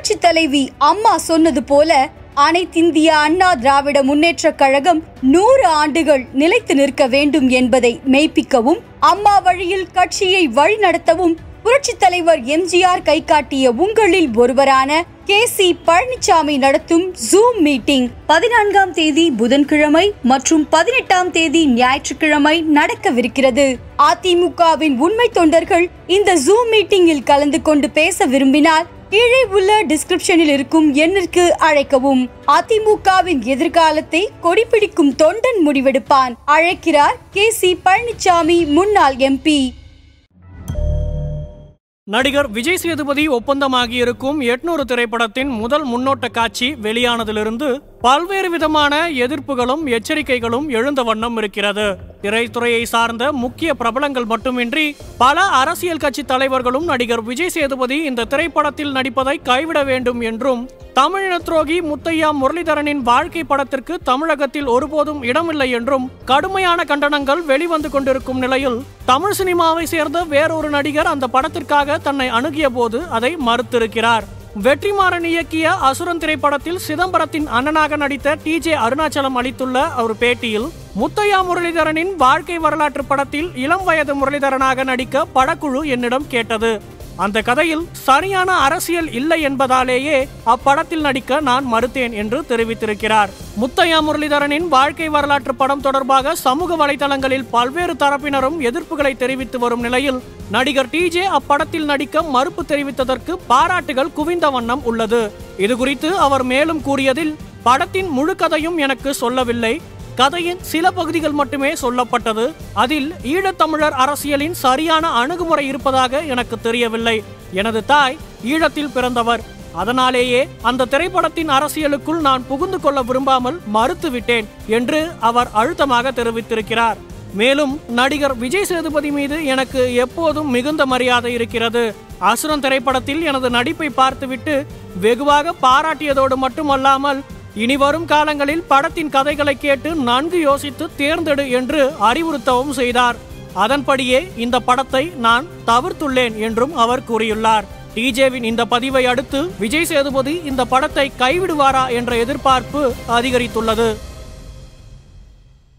புரட்சி தலைவி அம்மா சொன்னது போல அனைத்திந்திய அண்ணா திராவிட முன்னேற்றக் கழகம் நூறு ஆண்டுகள் நிலைத்து நிற்க வேண்டும் என்பதை மெய்ப்பிக்கவும் அம்மா வழியில் கட்சியை வழிநடத்தவும் புரட்சி தலைவர் எம்ஜிஆர் கை காட்டிய உங்களில் ஒருவரான கே சி பழனிசாமி நடத்தும் ஜூம் மீட்டிங் பதினான்காம் தேதி புதன்கிழமை மற்றும் பதினெட்டாம் தேதி ஞாயிற்றுக்கிழமை நடக்கவிருக்கிறது அதிமுகவின் உண்மை தொண்டர்கள் இந்த ஜூம் மீட்டிங்கில் கலந்து கொண்டு பேச விரும்பினால் கீழே உள்ள டிஸ்கிரிப்ஷனில் இருக்கும் எண்ணிற்கு அழைக்கவும் அதிமுகவின் எதிர்காலத்தை கொடிபிடிக்கும் தொண்டன் முடிவெடுப்பான் அழைக்கிறார் கே சி பழனிசாமி முன்னாள் எம்பி நடிகர் விஜய் சேதுபதி ஒப்பந்தமாகியிருக்கும் எட்நூறு திரைப்படத்தின் முதல் முன்னோட்ட காட்சி வெளியானதிலிருந்து பல்வேறு விதமான எதிர்ப்புகளும் எச்சரிக்கைகளும் எழுந்த வண்ணம் இருக்கிறது திரைத்துறையை சார்ந்த முக்கிய பிரபலங்கள் மட்டுமின்றி பல அரசியல் கட்சி தலைவர்களும் நடிகர் விஜய் சேதுபதி இந்த திரைப்படத்தில் நடிப்பதை கைவிட வேண்டும் என்றும் தமிழின துரோகி முத்தையா முரளிதரனின் வாழ்க்கை படத்திற்கு தமிழகத்தில் ஒருபோதும் இடமில்லை என்றும் கடுமையான கண்டனங்கள் வெளிவந்து கொண்டிருக்கும் நிலையில் தமிழ் சினிமாவை சேர்ந்த வேறொரு நடிகர் அந்த படத்திற்காக தன்னை அணுகிய போது அதை மறுத்திருக்கிறார் வெற்றிமாறன் இயக்கிய அசுரன் திரைப்படத்தில் சிதம்பரத்தின் அண்ணனாக நடித்த டி ஜே அருணாச்சலம் அளித்துள்ள ஒரு பேட்டியில் முத்தையா முரளிதரனின் வாழ்க்கை வரலாற்று படத்தில் இளம் வயது முரளிதரனாக நடிக்க படக்குழு என்னிடம் கேட்டது அந்த கதையில் சரியான அரசியல் இல்லை என்பதாலேயே அப்படத்தில் நடிக்க நான் மறுத்தேன் என்று தெரிவித்திருக்கிறார் முத்தையா முரளிதரனின் வாழ்க்கை வரலாற்று படம் தொடர்பாக சமூக வலைதளங்களில் பல்வேறு தரப்பினரும் எதிர்ப்புகளை தெரிவித்து வரும் நிலையில் நடிகர் டிஜே அப்படத்தில் நடிக்க மறுப்பு தெரிவித்ததற்கு பாராட்டுகள் குவிந்த வண்ணம் உள்ளது இதுகுறித்து அவர் மேலும் கூறியதில் படத்தின் முழு கதையும் எனக்கு சொல்லவில்லை கதையின் சில பகுதிகள் மட்டுமே சொல்லப்பட்டது அதில் ஈழத்தமிழர் அரசியலின் சரியான அணுகுமுறை இருப்பதாக எனக்கு தெரியவில்லை எனது தாய் ஈழத்தில் பிறந்தவர் அதனாலேயே அந்த திரைப்படத்தின் அரசியலுக்குள் நான் புகுந்து கொள்ள விரும்பாமல் மறுத்துவிட்டேன் என்று அவர் அழுத்தமாக தெரிவித்திருக்கிறார் மேலும் நடிகர் விஜய் சேதுபதி மீது எனக்கு எப்போதும் மிகுந்த மரியாதை இருக்கிறது அசுரன் திரைப்படத்தில் எனது நடிப்பை பார்த்துவிட்டு வெகுவாக பாராட்டியதோடு மட்டுமல்லாமல் இனி வரும் காலங்களில் படத்தின் கதைகளை கேட்டு நன்கு யோசித்து தேர்ந்தெடு என்று அறிவுறுத்தவும் செய்தார் அதன்படியே இந்த படத்தை நான் தவிர்த்துள்ளேன் என்றும் அவர் கூறியுள்ளார் டிஜேவின் இந்த பதிவை அடுத்து விஜய் சேதுபதி இந்த படத்தை கைவிடுவாரா என்ற எதிர்பார்ப்பு அதிகரித்துள்ளது